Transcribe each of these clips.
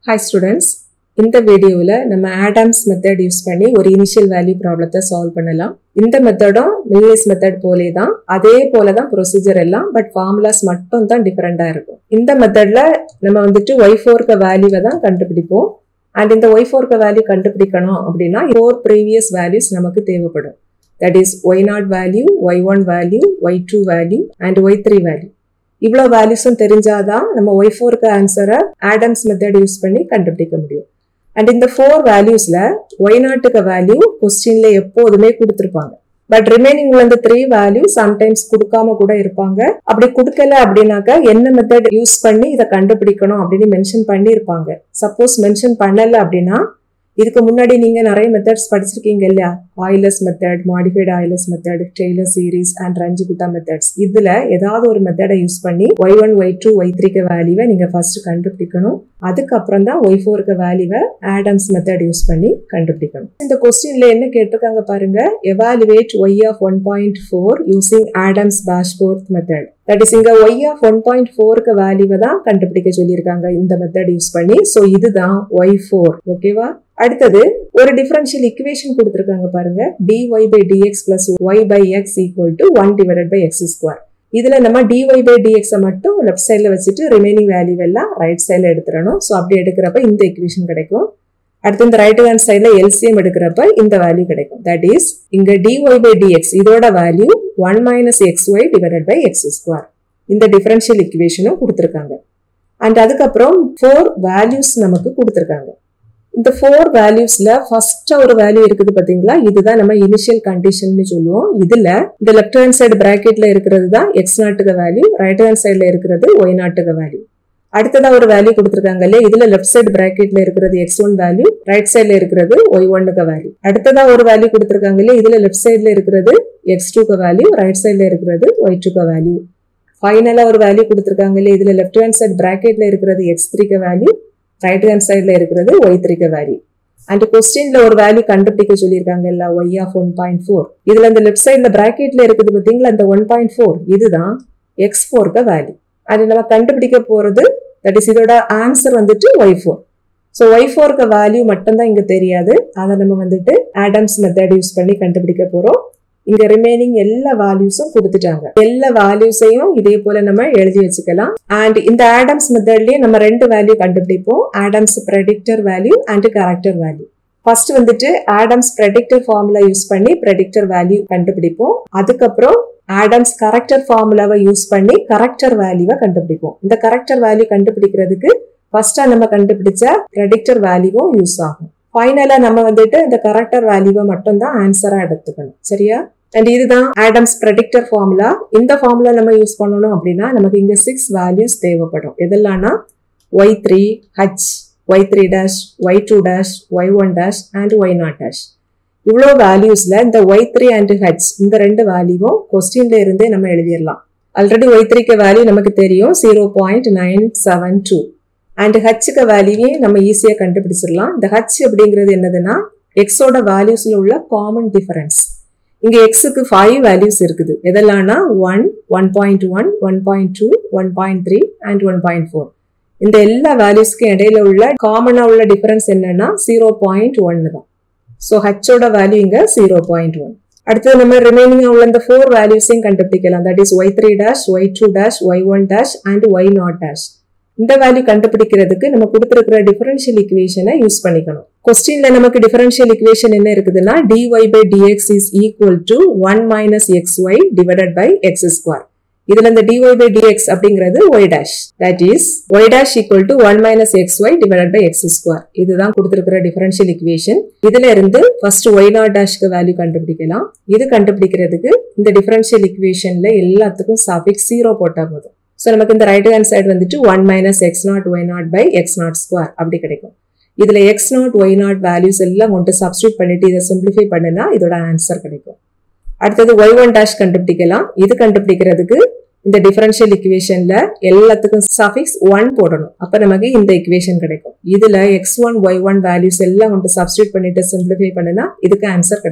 hi students இந்த வீடியோவில் நம்ம ஆடம்ஸ் மெத்தட் யூஸ் பண்ணி ஒரு இனிஷியல் வேல்யூ ப்ராப்ளத்தை சால்வ் பண்ணலாம் இந்த மெத்தடும் மில்லிஸ் மெத்தட் போலே தான் அதே போல தான் ப்ரொசீஜர் எல்லாம் பட் ஃபார்முலாஸ் மட்டும் தான் டிஃப்ரெண்டாக இருக்கும் இந்த மெத்தடில் நம்ம வந்துட்டு ஒய் ஃபோர்க்க வேல்யூவை தான் கண்டுபிடிப்போம் அண்ட் இந்த ஒய் ஃபோர்க்க வேல்யூ கண்டுபிடிக்கணும் அப்படின்னா ஃபோர் ப்ரீவியஸ் வேல்யூஸ் நமக்கு தேவைப்படும் that is Y naught value Y one value Y two value and Y three value இவ்வளோ வேல்யூஸும் தெரிஞ்சாதான் நம்ம ஒய் ஃபோருக்கு ஆன்சரை ஆடம்ஸ் மெத்தட் யூஸ் பண்ணி கண்டுபிடிக்க முடியும் அண்ட் இந்த ஃபோர் வேல்யூஸ்ல ஒய் நாட்டுக்கு வேல்யூ கொஸ்டின்ல எப்போதுமே கொடுத்துருப்பாங்க பட் ரிமைனிங் வந்து த்ரீ வேல்யூ சம்டைம்ஸ் கொடுக்காம கூட இருப்பாங்க அப்படி கொடுக்கல அப்படின்னாக்கா என்ன மெத்தட் யூஸ் பண்ணி இதை கண்டுபிடிக்கணும் அப்படின்னு மென்ஷன் பண்ணி இருப்பாங்க சப்போஸ் மென்ஷன் பண்ணல அப்படின்னா இதுக்கு முன்னாடி நீங்க நிறைய மெத்தட்ஸ் படிச்சிருக்கீங்க இல்லையா Euler's method modified Euler's method Taylor series and Runge Kutta methods இதுல ஏதாவது ஒரு மெத்தடை யூஸ் பண்ணி Y one Y two Y த்ரீக்கு வேல்யூவை நீங்க ஃபர்ஸ்ட் கண்டுபிடிக்கணும் அதுக்கப்புறம் தான் ஒய் ஃபோருக்கு வேல்யூவை ஆடம்ஸ் மெத்தட் யூஸ் பண்ணி கண்டுபிடிக்கணும் இந்த கொஸ்டின்ல என்ன கேட்டிருக்காங்க பாருங்க evaluate Y of one point four using Adams Bashforth method that is இங்க ஒய் ஆஃப் ஒன் பாயிண்ட் ஃபோருக்கு வேல்யூவை தான் கண்டுபிடிக்க சொல்லியிருக்காங்க இந்த மெத்தட் யூஸ் பண்ணி ஸோ இதுதான் ஒய் ஃபோர் ஓகேவா அடுத்தது ஒரு டிஃபரன்ஷியல் இக்குவேஷன் கொடுத்துருக்காங்க பாருங்க dy by dx plus Y by X equal to one divided by X square இதுல நம்ம dy பை டிஎக்ஸை மட்டும் லெஃப்ட் சைட்ல வச்சுட்டு ரிமைனிங் வேல்யூ எல்லாம் ரைட் சைட்ல எடுத்துடணும் ஸோ அப்படி எடுக்கிறப்ப இந்த இக்குவேஷன் கிடைக்கும் அடுத்து இந்த ரைட் ஹேண்ட் சைட்ல எல்சிஎம் எடுக்கிறப்ப இந்த வேல்யூ கிடைக்கும் தட் இஸ் இங்க dy பை டிஎக்ஸ் இதோட value one minus X Y divided by X square இந்த டிஃபரன்ஷியல் இக்குவேஷனும் கொடுத்துருக்காங்க அண்ட் அதுக்கப்புறம் ஃபோர் வேல்யூஸ் நமக்கு கொடுத்துருக்காங்க இந்த ஃபோர் வேல்யூஸ்ல ஃபர்ஸ்ட் ஒரு வேல்யூ இருக்குது பாத்தீங்களா இதுதான் நம்ம இனிஷியல் கண்டிஷன் சொல்லுவோம் இதுல இந்த லெஃப்ட் ஹேண்ட் சைடு பிராக்கெட்ல இருக்கிறது தான் எக்ஸ் நாட்டுக்கு வேல்யூ ரைட் ஹேண்ட் சைட்ல இருக்கிறது ஒய் நாட்டுக்கு வேல்யூ அடுத்ததா ஒரு வேல்யூ கொடுத்துருக்காங்க இல்லையா இதுல லெஃப்ட் சைடு பிராக்கெட்ல இருக்கிறது எக்ஸ் ஒன் வேல்யூ ரைட் சைட்ல இருக்கிறது ஒய் ஒன்னுக்கு வேல்யூ அடுத்ததா ஒரு வேல்யூ கொடுத்துருக்காங்க இல்லையா இதுல லெஃப்ட் சைட்ல இருக்கிறது எக்ஸ் டூக்கு வேல்யூ ரைட் சைட்ல இருக்கிறது ஒய் டூக்கு வேல்யூ ஃபைனலா ஒரு வேல்யூ கொடுத்துருக்காங்க இல்லையா இதுல லெஃப்ட் ஹேண்ட் சைடு பிராக்கெட்ல இருக்கிறது எக்ஸ் த்ரீக்கு வேல்யூ ரைட் ஹேண்ட் சைட்ல இருக்கிறது ஒய் த்ரீக்கு வேல்யூ அண்ட் கொஸ்டின்ல ஒரு வேல்யூ கண்டுபிடிக்க சொல்லியிருக்காங்க இல்ல Y of one point four இதுல இந்த லெஃப்ட் சைட்ல பிராக்கெட்ல இருக்குது பாத்தீங்களா இந்த ஒன் பாயிண்ட் ஃபோர் இதுதான் எக்ஸ் ஃபோருக்கு வேல்யூ அது நம்ம கண்டுபிடிக்க போறது தட் இஸ் இதோட ஆன்சர் வந்துட்டு ஒய் ஃபோர் ஸோ ஒய் ஃபோருக்கு வேல்யூ மட்டும்தான் இங்க தெரியாது அதை நம்ம வந்துட்டு ஆடம்ஸ் மெத்தட் யூஸ் பண்ணி கண்டுபிடிக்க போறோம் இங்க ரிமைனிங் எல்லா வேல்யூஸும் கொடுத்துட்டாங்க எல்லா வேல்யூஸையும் இதே போல நம்ம எழுதி வச்சுக்கலாம் அண்ட் இந்த ஆடம்ஸ் மெத்தட்லயே நம்ம ரெண்டு வேல்யூ கண்டுபிடிப்போம் Adams predictor value and corrector value first வந்துட்டு ஆடம்ஸ் ப்ரெடிக்டர் ஃபார்முலா யூஸ் பண்ணி ப்ரெடிக்டர் வேல்யூ கண்டுபிடிப்போம் அதுக்கப்புறம் ஆடம்ஸ் கரெக்டர் ஃபார்முலாவை யூஸ் பண்ணி கரெக்டர் வேல்யூவை கண்டுபிடிப்போம் இந்த கரெக்டர் வேல்யூ கண்டுபிடிக்கிறதுக்கு ஃபர்ஸ்டா நம்ம கண்டுபிடிச்ச ப்ரெடிக்டர் வேல்யூவும் யூஸ் ஆகும் ஃபைனலா நம்ம வந்துட்டு இந்த கரெக்டர் வேல்யூவை மட்டும் தான் ஆன்சரா எடுத்துக்கணும் சரியா அண்ட் இதுதான் ஆடம்ஸ் ப்ரெடிக்டர் ஃபார்முலா இந்த ஃபார்முலா நம்ம யூஸ் பண்ணணும் அப்படின்னா நமக்கு இங்க சிக்ஸ் வேல்யூஸ் தேவைப்படும் இதெல்லாம்னா Y three H Y three dash Y two dash Y one dash and Y not dash இவ்வளோ வேல்யூஸ்ல இந்த ஒய் த்ரீ அண்ட் ஹச் இந்த ரெண்டு வேல்யூவும் கொஸ்டின்ல இருந்தே நம்ம எழுதிடலாம் ஆல்ரெடி ஒய் த்ரீக்கு வேல்யூ நமக்கு தெரியும் zero point nine seven two and ஹச்சுக்கு வேல்யூவையும் நம்ம ஈஸியாக கண்டுபிடிச்சிடலாம் இந்த ஹச் அப்படிங்கிறது என்னதுன்னா எக்ஸோட வேல்யூஸ்ல உள்ள காமன் டிஃபரன்ஸ் இங்க எக்ஸுக்கு ஃபைவ் வேல்யூஸ் இருக்குது எதெல்லாம்னா one one point one one point two one point three and one point four இந்த எல்லா வேல்யூஸ்க்கும் இடையில உள்ள காமனா உள்ள டிஃபரன்ஸ் என்னன்னா ஜீரோ பாயிண்ட் ஒன்னு தான் ஸோ ஹச்சோட வேல்யூ இங்க ஜீரோ பாயிண்ட் ஒன் அடுத்தது நம்ம ரிமைனிங் உள்ள இந்த ஃபோர் வேல்யூஸையும் கண்டுபிடிக்கலாம் that is Y three dash Y two dash Y one dash and Y not dash இந்த வேல்யூ கண்டுபிடிக்கிறதுக்கு நம்ம கொடுத்துருக்கிற டிஃபரன்ஷியல் இக்குவேஷனை யூஸ் பண்ணிக்கணும் கொஸ்டின்ல நமக்கு டிஃபரன்ஷியல் இக்குவேஷன் என்ன இருக்குதுன்னா dy by dx is equal to one minus X Y divided by X square இதுல இந்த dy பை dx அப்படிங்கிறது y dash that is y dash equal to one minus X Y divided by X square இதுதான் கொடுத்துருக்கிற differential equation இதுல இருந்து first Y not டேஷ்க்கு value கண்டுபிடிக்கலாம் இது கண்டுபிடிக்கிறதுக்கு இந்த டிஃபரன்ஷியல் இக்குவேஷன்ல எல்லாத்துக்கும் சாபிக் ஜீரோ போட்டா போதும் ஸோ நமக்கு இந்த ரைட் ஹேண்ட் சைடு வந்துட்டு one minus X naught Y naught by X naught square அப்படி கிடைக்கும் இதுல X naught Y naught values எல்லாம் கொண்டு சப்ஸ்டியூட் பண்ணிட்டு இதை சிம்பிளிஃபை பண்ணுனா இதோட ஆன்சர் கிடைக்கும் அடுத்தது ஒய் ஒன் டேஷ் கண்டுபிடிக்கலாம் இது கண்டுபிடிக்கிறதுக்கு இந்த டிஃபரன்ஷியல் இக்குவேஷன்ல எல்லாத்துக்கும் சஃபிக்ஸ் ஒன் போடணும் அப்ப நமக்கு இந்த இக்குவேஷன் கிடைக்கும் இதுல X one Y one values எல்லாம் கொண்டு சப்ஸ்டியூட் பண்ணிட்டு சிம்பிளிஃபை பண்ணுனா இதுக்கு ஆன்சர் கிடைக்கும்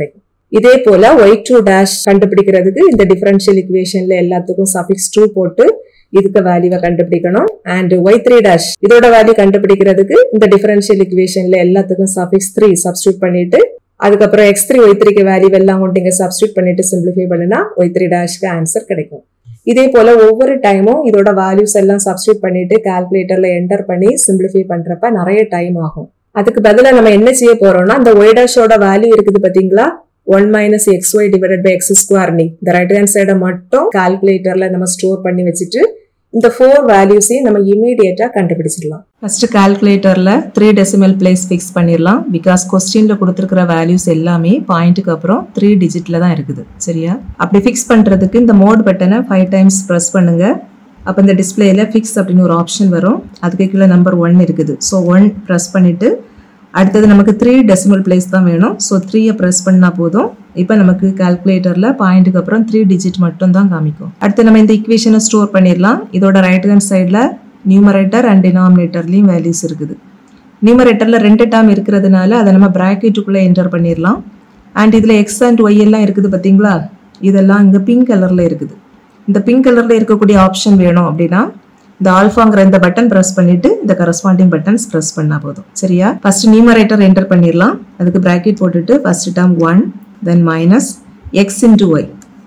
இதே போல ஒய் டூ டேஷ் கண்டுபிடிக்கிறதுக்கு இந்த டிஃபரன்ஷியல் இக்குவேஷன்ல எல்லாத்துக்கும் சஃபிக்ஸ் டூ போட்டு இதுக்கு வேல்யூவை கண்டுபிடிக்கணும் அண்ட் ஒய் த்ரீ டேஷ் இதோட வேல்யூ கண்டுபிடிக்கிறதுக்கு இந்த டிஃபரன்ஷியல் இக்குவேஷன்ல எல்லாத்துக்கும் சஃபிக்ஸ் த்ரீ சப்ஸ்டியூட் பண்ணிட்டு அதுக்கப்புறம் எக்ஸ் த்ரீ ஒய் த்ரீக்கு வேல்யூ எல்லாம் கொண்டு இங்க சப்ஸ்டியூட் பண்ணிட்டு சிம்பிளிஃபை பண்ணினா ஒய் த்ரீ டேஷ்க்கு ஆன்சர் கிடைக்கும் இதே போல ஒவ்வொரு டைமும் இதோட வேல்யூஸ் எல்லாம் சப்ஸ்டியூட் பண்ணிட்டு கால்குலேட்டர்ல என்டர் பண்ணி சிம்பிளிஃபை பண்றப்ப நிறைய டைம் ஆகும் அதுக்கு பதிலாக நம்ம என்ன செய்ய போறோம்னா இந்த ஒய் டேஷோட வேல்யூ இருக்குது பாத்தீங்களா one minus X Y divided by X square நீ இந்த ரைட் ஹேண்ட் சைடை மட்டும் கால்குலேட்டர்ல நம்ம ஸ்டோர் பண்ணி வச்சுட்டு இந்த ஃபோர் வேல்யூஸையும் நம்ம இமீடியட்டா கண்டுபிடிச்சிடலாம் ஃபர்ஸ்ட் கால்குலேட்டர்ல த்ரீ டெசிமல் பிளேஸ் ஃபிக்ஸ் பண்ணிடலாம் பிகாஸ் கொஸ்டின்ல கொடுத்துருக்கிற வேல்யூஸ் எல்லாமே பாயிண்ட்டுக்கு அப்புறம் த்ரீ டிஜிட்ல தான் இருக்குது சரியா அப்படி ஃபிக்ஸ் பண்றதுக்கு இந்த மோட் பட்டனை ஃபைவ் டைம்ஸ் ப்ரெஸ் பண்ணுங்க அப்போ இந்த டிஸ்பிளேல ஃபிக்ஸ் அப்படின்னு ஒரு ஆப்ஷன் வரும் அதுக்கு கீழே நம்பர் ஒன் இருக்குது ஸோ ஒன் ப்ரெஸ் பண்ணிட்டு அடுத்தது நமக்கு த்ரீ டெசிமல் பிளேஸ் தான் வேணும் ஸோ த்ரீயை ப்ரெஸ் பண்ணால் போதும் இப்போ நமக்கு கால்குலேட்டரில் பாயிண்ட்டுக்கு அப்புறம் த்ரீ டிஜிட் மட்டும் தான் காமிக்கும் அடுத்து நம்ம இந்த இக்குவேஷனை ஸ்டோர் பண்ணிடலாம் இதோட ரைட் ஹேண்ட் சைடில் நியூமரேட்டர் அண்ட் டினாமினேட்டர்லேயும் வேல்யூஸ் இருக்குது நியூமரேட்டரில் ரெண்டு டேர்ம் இருக்கிறதுனால அதை நம்ம ப்ராக்கெட்டுக்குள்ளே என்டர் பண்ணிடலாம் அண்ட் இதில் எக்ஸ் அண்ட் ஒய் எல்லாம் இருக்குது பார்த்தீங்களா இதெல்லாம் இங்கே பிங்க் கலரில் இருக்குது இந்த பிங்க் கலரில் இருக்கக்கூடிய ஆப்ஷன் வேணும் அப்படின்னா இந்த ஆல்ஃபாங்கிற இந்த பட்டன் ப்ரெஸ் பண்ணிட்டு இந்த கரஸ்பாண்டிங் பட்டன்ஸ் ப்ரெஸ் பண்ணா போதும் சரியா ஃபர்ஸ்ட் நியூமரேட்டர் என்டர் பண்ணிடலாம் அதுக்கு பிராக்கெட் போட்டுட்டு first term one then minus x into y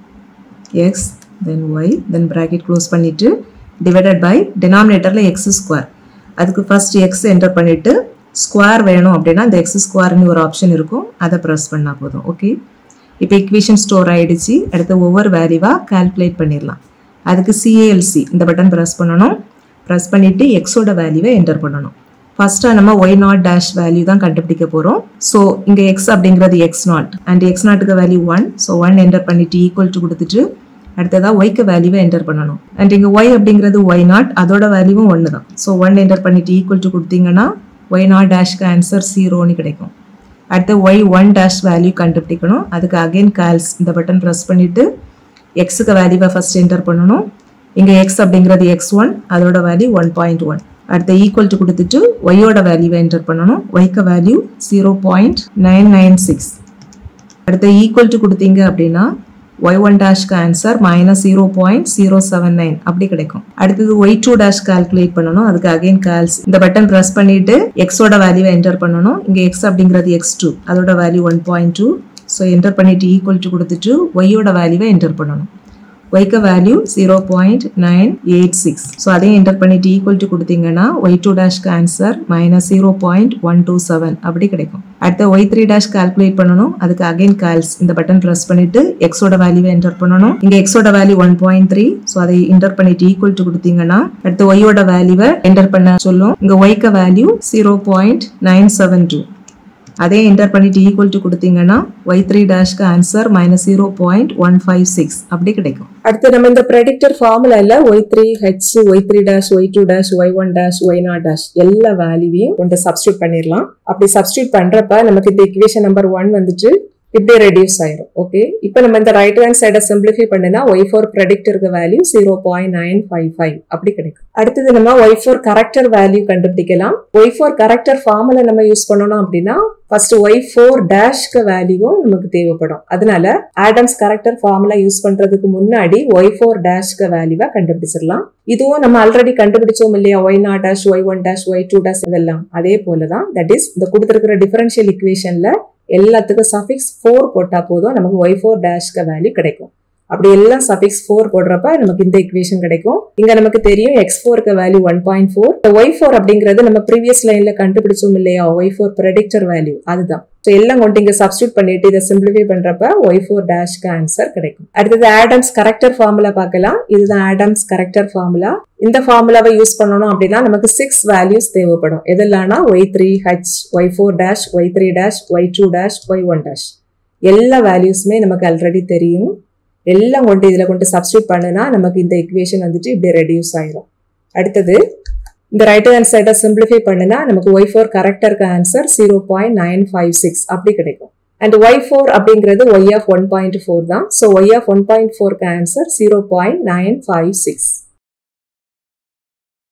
x then y then bracket close பண்ணிட்டு டிவைடட் பை டினாமினேட்டரில் எக்ஸ் ஸ்கொயர் அதுக்கு ஃபர்ஸ்ட் எக்ஸ் என்டர் பண்ணிட்டு ஸ்கொயர் வேணும் அப்படின்னா இந்த எக்ஸ் ஸ்கொயர்னு ஒரு ஆப்ஷன் இருக்கும் அதை ப்ரெஸ் பண்ணால் போதும் ஓகே இப்போ இக்வேஷன் ஸ்டோர் ஆயிடுச்சு அடுத்து ஒவ்வொரு வேல்யூவாக கால்குலேட் பண்ணிடலாம் அதுக்கு சிஏஎல்சி இந்த பட்டன் ப்ரெஸ் பண்ணணும் ப்ரெஸ் பண்ணிவிட்டு எக்ஸோட வேல்யூவை என்டர் பண்ணணும் ஃபஸ்ட்டாக நம்ம ஒய் நாட் டேஷ் வேல்யூ தான் கண்டுபிடிக்க போகிறோம் ஸோ இங்கே எக்ஸ் அப்படிங்கிறது எக்ஸ் நாட் அண்ட் எக்ஸ் நாட்டுக்கு value one so one enter பண்ணிட்டு ஈக்குவல் டு கொடுத்துட்டு அடுத்ததாக ஒய்க்கு வேல்யூவை என்டர் பண்ணணும் அண்ட் இங்கே ஒய் அப்படிங்கிறது ஒய் நாட் அதோட வேல்யூவும் ஒன்று தான் ஸோ ஒன் என்டர் பண்ணிட்டு ஈக்குவல் டு கொடுத்தீங்கன்னா ஒய் நாட் டேஷ்க்கு ஆன்சர் ஜீரோன்னு கிடைக்கும் அடுத்து ஒய் ஒன் டேஷ் வேல்யூ கண்டுபிடிக்கணும் அதுக்கு அகைன் கால்ஸ் இந்த பட்டன் ப்ரெஸ் பண்ணிவிட்டு எக்ஸுக்கு வேல்யூவை ஃபஸ்ட் என்டர் பண்ணணும் இங்கே எக்ஸ் அப்படிங்கிறது எக்ஸ் ஒன் அதோட வேல்யூ ஒன் பாயிண்ட் ஒன் அடுத்த ஈக்குவல் டு கொடுத்துட்டு ஒய்யோட வேல்யூவை என்டர் பண்ணணும் ஒய்க்கு value zero point nine nine six அடுத்த ஈக்குவல் டு கொடுத்தீங்க அப்படின்னா ஒய் ஒன் டேஷ்க்கு answer minus zero point zero seven nine அப்படி கிடைக்கும் அடுத்தது ஒய் டூ டேஷ் கால்குலேட் பண்ணணும் அதுக்கு அகைன் கால்ஸ் இந்த பட்டன் ப்ரெஸ் பண்ணிட்டு எக்ஸோட வேல்யூவை என்டர் பண்ணணும் இங்கே எக்ஸ் அப்படிங்கிறது எக்ஸ் டூ அதோட value one point two so enter பண்ணிட்டு ஈக்குவல் டு கொடுத்துட்டு ஒய்யோட வேல்யூவை என்டர் பண்ணணும் ஒய்க்கு value zero point nine eight six so அதையும் என்டர் பண்ணிட்டு ஈக்குவல் டு கொடுத்தீங்கன்னா ஒய் டூ டேஷ்க்கு answer minus zero point one two seven அப்படி கிடைக்கும் அடுத்த ஒய் த்ரீ டேஷ் கால்குலேட் பண்ணணும் அதுக்கு அகைன் கால்ஸ் இந்த பட்டன் ப்ரெஸ் பண்ணிட்டு எக்ஸோட வேல்யூவை என்டர் பண்ணணும் இங்கே எக்ஸோட value one point three so அதை என்டர் பண்ணிட்டு ஈக்குவல் டு கொடுத்தீங்கன்னா அடுத்து ஒய்யோட வேல்யூவை என்டர் பண்ண சொல்லும் இங்கே ஒய்க்கு value zero point nine seven two அதே என்டர் பண்ணிட்டு ஈக்குவல் டு கொடுத்தீங்கன்னா ஒய் த்ரீ டேஷ்க்கு answer minus zero point one five six அப்படி கிடைக்கும் அடுத்து நம்ம இந்த ப்ரெடிக்டர் ஃபார்முலால y three h Y three dash Y two dash Y one dash y not dash எல்லா வேல்யூவையும் கொண்டு சப்ஸ்டியூட் பண்ணிடலாம் அப்படி சப்ஸ்டியூட் பண்றப்ப நமக்கு இந்த இக்குவேஷன் நம்பர் ஒன் வந்துட்டு இப்படியே ரெடியூஸ் ஆயிரும் ஓகே இப்போ நம்ம இந்த ரைட் ஹேண்ட் சைடை சிம்பிளிஃபை பண்ணினா ஒய் ஃபோர் ப்ரெடிக்டருக்கு value zero point nine five five அப்படி கிடைக்கும் அடுத்தது நம்ம ஒய் ஃபோர் கரெக்டர் வேல்யூ கண்டுபிடிக்கலாம் ஒய் ஃபோர் கரெக்டர் ஃபார்முலா நம்ம யூஸ் பண்ணணும் அப்படின்னா ஃபர்ஸ்ட் ஒய் ஃபோர் டேஷ்க்கு வேல்யூவும் நமக்கு தேவைப்படும் அதனால ஆடம்ஸ் கரெக்டர் ஃபார்முலா யூஸ் பண்றதுக்கு முன்னாடி ஒய் ஃபோர் டேஷ்க்கு வேல்யூவை கண்டுபிடிச்சிடலாம் இதுவும் நம்ம ஆல்ரெடி கண்டுபிடிச்சோம் இல்லையா y not dash Y one dash Y two dash இதெல்லாம் அதே போலதான் தட் இஸ் இந்த கொடுத்துருக்கிற டிஃபரன்ஷியல் இக்குவேஷன்ல எல்லாத்துக்கும் சஃபிக்ஸ் ஃபோர் போட்டா போதும் நமக்கு ஒய் ஃபோர் டேஷ்க்கு வேல்யூ கிடைக்கும் அப்படி எல்லாம் சஃபிக்ஸ் ஃபோர் போடுறப்ப நமக்கு இந்த இக்குவேஷன் கிடைக்கும் இங்க நமக்கு தெரியும் எக்ஸ் ஃபோருக்கு value one point four y four அப்படிங்கிறது நம்ம ப்ரீவியஸ் லைன்ல கண்டுபிடிச்சோம் இல்லையா ஒய் ஃபோர் ப்ரெடிக்டர் வேல்யூ அதுதான் ஸோ எல்லாம் கொண்டு இங்க சப்ஸ்டியூட் பண்ணிட்டு இதை சிம்பிளிஃபை பண்றப்ப ஒய் ஃபோர் டேஷ்க்கு ஆன்சர் கிடைக்கும் அடுத்தது ஆடம்ஸ் கரெக்டர் ஃபார்முலா பார்க்கலாம் இதுதான் ஆடம்ஸ் கரெக்டர் ஃபார்முலா இந்த ஃபார்முலாவை யூஸ் பண்ணணும் அப்படின்னா நமக்கு சிக்ஸ் வேல்யூஸ் தேவைப்படும் எதெல்லாம்னா y three h y four dash y three dash Y two dash Y one dash எல்லா வேல்யூஸுமே நமக்கு ஆல்ரெடி தெரியும் எல்லாம் கொண்டு இதில் கொண்டு சப்ஸ்டியூட் பண்ணுனா நமக்கு இந்த இக்குவேஷன் வந்துட்டு இப்படி ரெடியூஸ் ஆயிரும் அடுத்தது இந்த ரைட் ஹேண்ட் சைடை சிம்பிளிஃபை பண்ணுனா நமக்கு ஒய் ஃபோர் கரெக்டருக்கு answer zero point nine five six அப்படி கிடைக்கும் அண்ட் ஒய் ஃபோர் அப்படிங்கிறது y of one point four தான் so y of one point ஃபோருக்கு answer zero point nine five six